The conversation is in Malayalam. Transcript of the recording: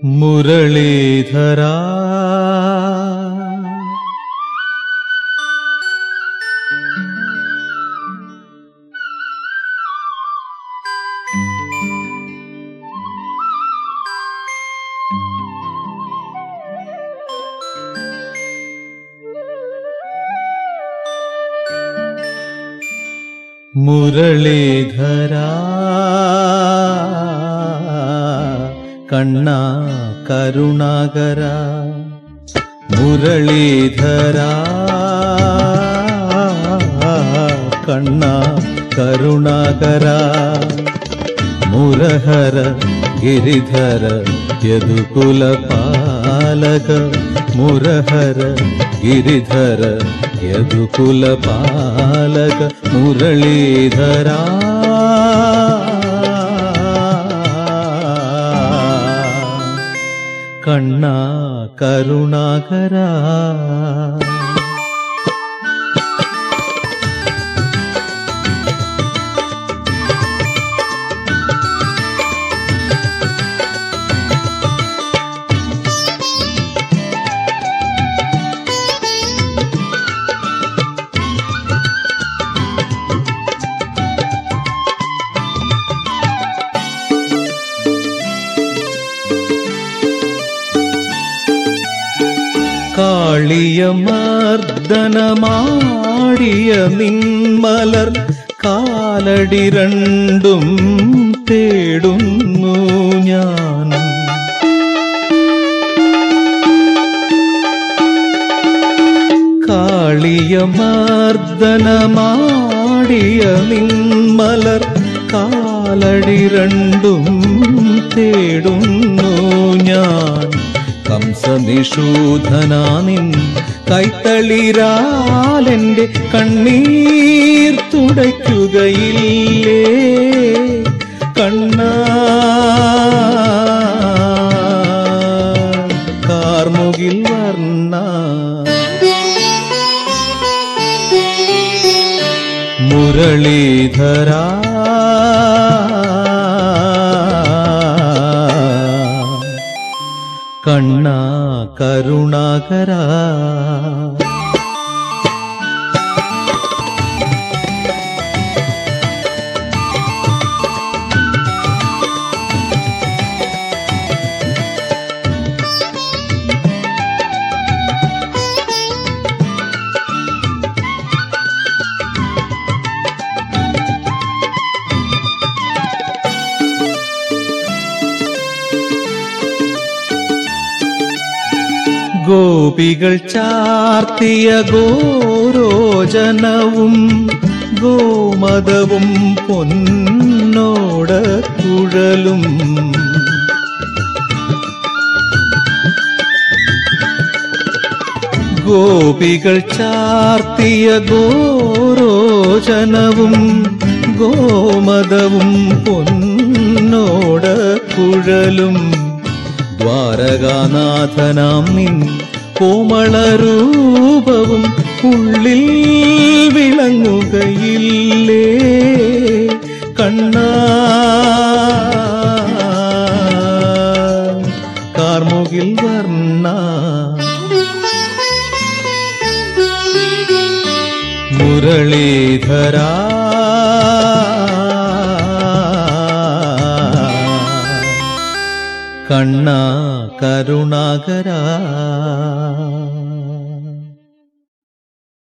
മുരളീധരാ മുരളീധരാ കണ്ണ കരുണാകര മുരളീധരാ കണ്ണ കരുണാകര മുരഹര ഗിരിധര യദുകുല പാലക മുരഹര ഗിരിധര യദുകുല പാലക മുരളീധരാ കണ്ണ കരുണാകരാ കാളിയമർദ്ദനമാടിയ നിന്മലർ കാലടി രണ്ടും തേടുന്നു ഞാൻ കാളിയമർദ്ദനമാടിയ നിന്മലർ കാലടി രണ്ടും തേടുന്നു ഞാൻ കംസനിഷൂധനാനിൻ കൈത്തളിരാലെന്റെ കണ്ണീർ തുടയ്ക്കുകയില്ലേ കണ്ണ കാർമുകിൽ വർണ്ണ മുരളീധരാ കണ്ണ കരുണാകരാ ഗോപികൾ ചാർത്തിയ ഗോരോചനവും ഗോമതവും പൊന്നോട കുഴലും ഗോപികൾ ചാർത്തിയ ഗോരോചനവും ഗോമതവും പൊന്നോട കുഴലും ദ്വാരകാനാഥനാം നിൻ കോമളരൂപവും ഉള്ളിൽ വിളങ്ങുകയില്ലേ കണ്ണ കാർമുകിൽ വർണ്ണ മുരളീധരാ കണ്ണ കരുണാകരാ